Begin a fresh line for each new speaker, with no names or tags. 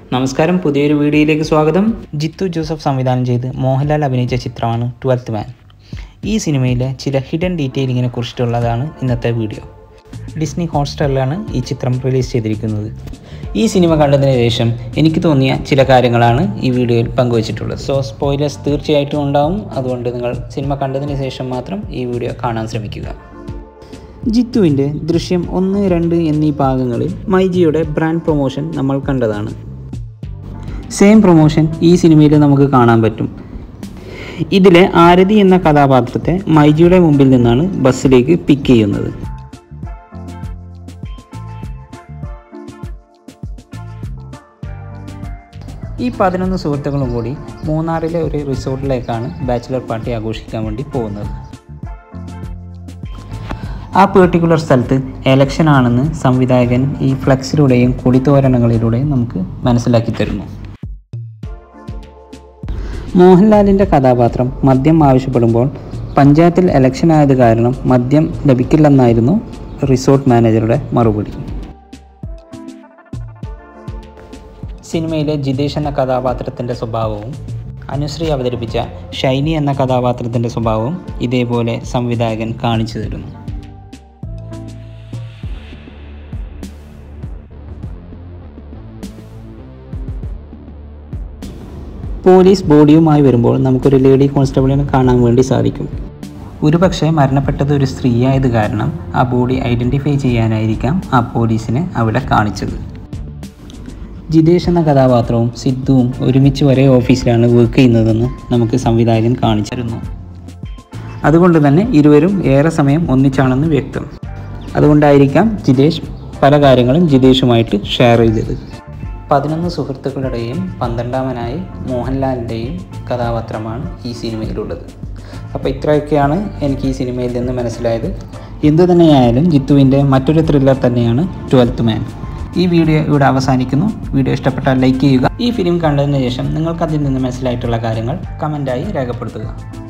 നമസ്കാരം പുതിയൊരു വീഡിയോയിലേക്ക് സ്വാഗതം ജിത്തു ജോസഫ് സംവിധാനം ചെയ്ത് മോഹൻലാൽ അഭിനയിച്ച ചിത്രമാണ് ട്വൽത്ത് മാൻ ഈ സിനിമയിലെ ചില ഹിഡൻ ഡീറ്റെയിലിങ്ങിനെ കുറിച്ചിട്ടുള്ളതാണ് ഇന്നത്തെ വീഡിയോ ഡിസ്നി ഹോട്ട്സ്റ്റാറിലാണ് ഈ ചിത്രം റിലീസ് ചെയ്തിരിക്കുന്നത് ഈ സിനിമ കണ്ടതിന് ശേഷം എനിക്ക് തോന്നിയ ചില കാര്യങ്ങളാണ് ഈ വീഡിയോയിൽ പങ്കുവച്ചിട്ടുള്ളത് സോ സ്പോയിലേഴ്സ് തീർച്ചയായിട്ടും ഉണ്ടാവും അതുകൊണ്ട് നിങ്ങൾ സിനിമ കണ്ടതിന് ശേഷം മാത്രം ഈ വീഡിയോ കാണാൻ ശ്രമിക്കുക ജിത്തുവിൻ്റെ ദൃശ്യം ഒന്ന് രണ്ട് എന്നീ ഭാഗങ്ങളിൽ മൈജിയുടെ ബ്രാൻഡ് പ്രൊമോഷൻ നമ്മൾ കണ്ടതാണ് സെയിം പ്രൊമോഷൻ ഈ സിനിമയിൽ നമുക്ക് കാണാൻ പറ്റും ഇതിലെ ആരതി എന്ന കഥാപാത്രത്തെ മൈജിയുടെ മുമ്പിൽ നിന്നാണ് ബസ്സിലേക്ക് പിക്ക് ചെയ്യുന്നത് ഈ പതിനൊന്ന് സുഹൃത്തുക്കളും കൂടി മൂന്നാറിലെ ഒരു റിസോർട്ടിലേക്കാണ് ബാച്ചിലർ പാർട്ടി ആഘോഷിക്കാൻ വേണ്ടി പോകുന്നത് ആ പെർട്ടിക്കുലർ സ്ഥലത്ത് എലക്ഷൻ ആണെന്ന് സംവിധായകൻ ഈ ഫ്ലെക്സിലൂടെയും കൊടിത്തോരണങ്ങളിലൂടെയും നമുക്ക് മനസ്സിലാക്കി തരുന്നു മോഹൻലാലിൻ്റെ കഥാപാത്രം മദ്യം ആവശ്യപ്പെടുമ്പോൾ പഞ്ചായത്തിൽ ഇലക്ഷൻ ആയത് കാരണം മദ്യം ലഭിക്കില്ലെന്നായിരുന്നു റിസോർട്ട് മാനേജറുടെ മറുപടി സിനിമയിലെ ജിതേഷ് എന്ന കഥാപാത്രത്തിൻ്റെ സ്വഭാവവും അനുശ്രീ അവതരിപ്പിച്ച ഷൈനി എന്ന കഥാപാത്രത്തിൻ്റെ സ്വഭാവവും ഇതേപോലെ സംവിധായകൻ കാണിച്ചു തരുന്നു പോലീസ് ബോഡിയുമായി വരുമ്പോൾ നമുക്കൊരു ലേഡി കോൺസ്റ്റബിളിനെ കാണാൻ വേണ്ടി സാധിക്കും ഒരുപക്ഷെ മരണപ്പെട്ടത് ഒരു സ്ത്രീയായത് കാരണം ആ ബോഡി ഐഡൻറ്റിഫൈ ചെയ്യാനായിരിക്കാം ആ പോലീസിനെ അവിടെ കാണിച്ചത് ജിതേഷ് എന്ന കഥാപാത്രവും സിദ്ധുവും ഒരുമിച്ച് ഒരേ ഓഫീസിലാണ് വർക്ക് ചെയ്യുന്നതെന്ന് നമുക്ക് സംവിധായകൻ കാണിച്ചിരുന്നു അതുകൊണ്ട് തന്നെ ഇരുവരും ഏറെ സമയം ഒന്നിച്ചാണെന്ന് വ്യക്തം അതുകൊണ്ടായിരിക്കാം ജിതേഷ് പല കാര്യങ്ങളും ജിതേഷുമായിട്ട് ഷെയർ ചെയ്തത് പതിനൊന്ന് സുഹൃത്തുക്കളുടെയും പന്ത്രണ്ടാമനായി മോഹൻലാലിൻ്റെയും കഥാപാത്രമാണ് ഈ സിനിമയിലുള്ളത് അപ്പോൾ ഇത്രയൊക്കെയാണ് എനിക്ക് ഈ സിനിമയിൽ നിന്ന് മനസ്സിലായത് എന്തു തന്നെയായാലും ജിത്തുവിൻ്റെ മറ്റൊരു ത്രില്ലർ തന്നെയാണ് ട്വൽത്ത് മാൻ ഈ വീഡിയോ ഇവിടെ അവസാനിക്കുന്നു വീഡിയോ ഇഷ്ടപ്പെട്ടാൽ ലൈക്ക് ചെയ്യുക ഈ ഫിലിം കണ്ടതിന് ശേഷം നിങ്ങൾക്ക് അതിൽ നിന്ന് മനസ്സിലായിട്ടുള്ള കാര്യങ്ങൾ കമൻറ്റായി രേഖപ്പെടുത്തുക